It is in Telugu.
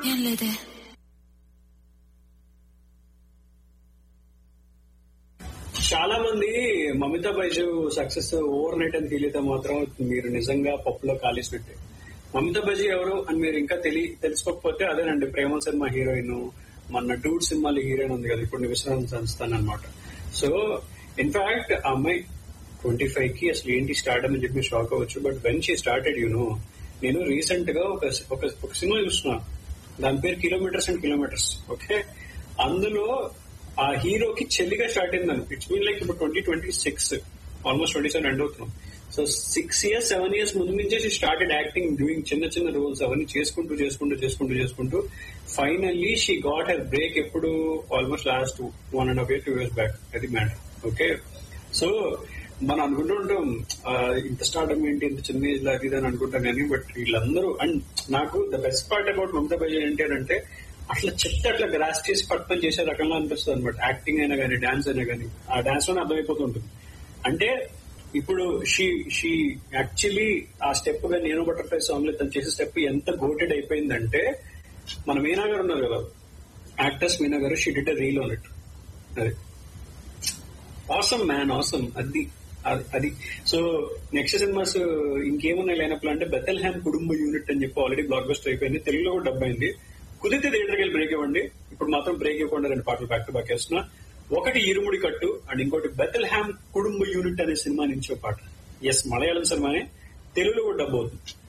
ఏం లేదే చాలా మంది Mamitha Baiju success overnight అని ఫీల్ అయితే మాత్రం మీరు నిజంగా పప్పులో కాలేసినట్టే మమితా బైజు ఎవరు అని మీరు ఇంకా తెలి తెలుసుకోకపోతే అదేనండి ప్రేమ సినిమా హీరోయిన్ మన డూడ్ సినిమాలో హీరోయిన్ ఉంది కదా ఇప్పుడు విశ్రాంతి సంస్థాన్ అనమాట సో ఇన్ఫాక్ట్ ఆ అమ్మాయి ట్వంటీ ఫైవ్ కి అసలు ఏంటి స్టార్ట్ అని చెప్పి షాక్ అవ్వచ్చు but when she started you know నేను రీసెంట్ గా ఒక ఒక ఒక సినిమా చూస్తున్నా దాని పేరు కిలోమీటర్స్ అండ్ కిలోమీటర్స్ ఓకే అందులో ఆ హీరోకి చెల్లిగా స్టార్ట్ అయిందని ఇట్స్ మీన్ లైక్ ఇప్పుడు twenty twenty six almost twenty seven end అవుతున్నాం so six years seven years ముందు నుంచే స్టార్టెడ్ యాక్టింగ్ డూయింగ్ చిన్న చిన్న రోల్స్ అవన్నీ చేసుకుంటూ చేసుకుంటూ చేసుకుంటూ చేసుకుంటూ finally she got her break ఎప్పుడు almost last one and half year two years back అది మ్యాటర్ ఓకే సో మనం అనుకుంటూ ఉంటాం ఆ, ఇంత స్టార్టమ్ ఏంటి ఇంత చిన్న ఏజ్ లో అది ఇది అని అనుకుంటాం కానీ బట్ వీళ్ళందరూ అండ్ నాకు the best part about Mamitha Baiju ఏంటి అని అంటే అట్లా చెప్తే అట్లా గ్రాస్ చేసి పట్టుకొని చేసే రకంగా అనిపిస్తుంది అనమాట యాక్టింగ్ అయినా కానీ డాన్స్ అయినా కానీ ఆ డాన్స్ లోనే అర్థమైపోతూ ఉంటుంది అంటే ఇప్పుడు షీ షీ యాక్చువల్లీ ఆ స్టెప్ గా నేను బటర్ఫ్లై సాంగ్ లో తను చేసే స్టెప్ ఎంత గోటెడ్ అయిపోయిందంటే మన మీనా గారు ఉన్నారు కదా యాక్టర్స్ మీనా గారు she did reel on it అది ఆసమ్ మ్యాన్ ఆసమ్ అది అది- అది సో నెక్స్ట్ సినిమాస్ ఇంకేమున్నాయి లైనప్ అంటే బెతల్ హ్యామ్ కుటుంబ యూనిట్ అని చెప్పి ఆల్రెడీ బ్లాక్ బస్టర్ అయిపోయింది తెలుగులో కూడా డబ్బు అయింది కుదిరితే థియేటర్కి వెళ్ళి బ్రేక్ ఇవ్వండి ఇప్పుడు మాత్రం బ్రేక్ ఇవ్వకుండా రెండు పాటలు బ్యాక్ టు బ్యాక్ వేస్తున్నా ఒకటి ఇరుముడి కట్టు అండ్ ఇంకోటి బెతల్ హ్యామ్ కుటుంబ యూనిట్ అనే సినిమా నుంచి ఒక పాట ఎస్ మలయాళం సినిమానే తెలుగులో కూడా డబ్బు అవుతుంది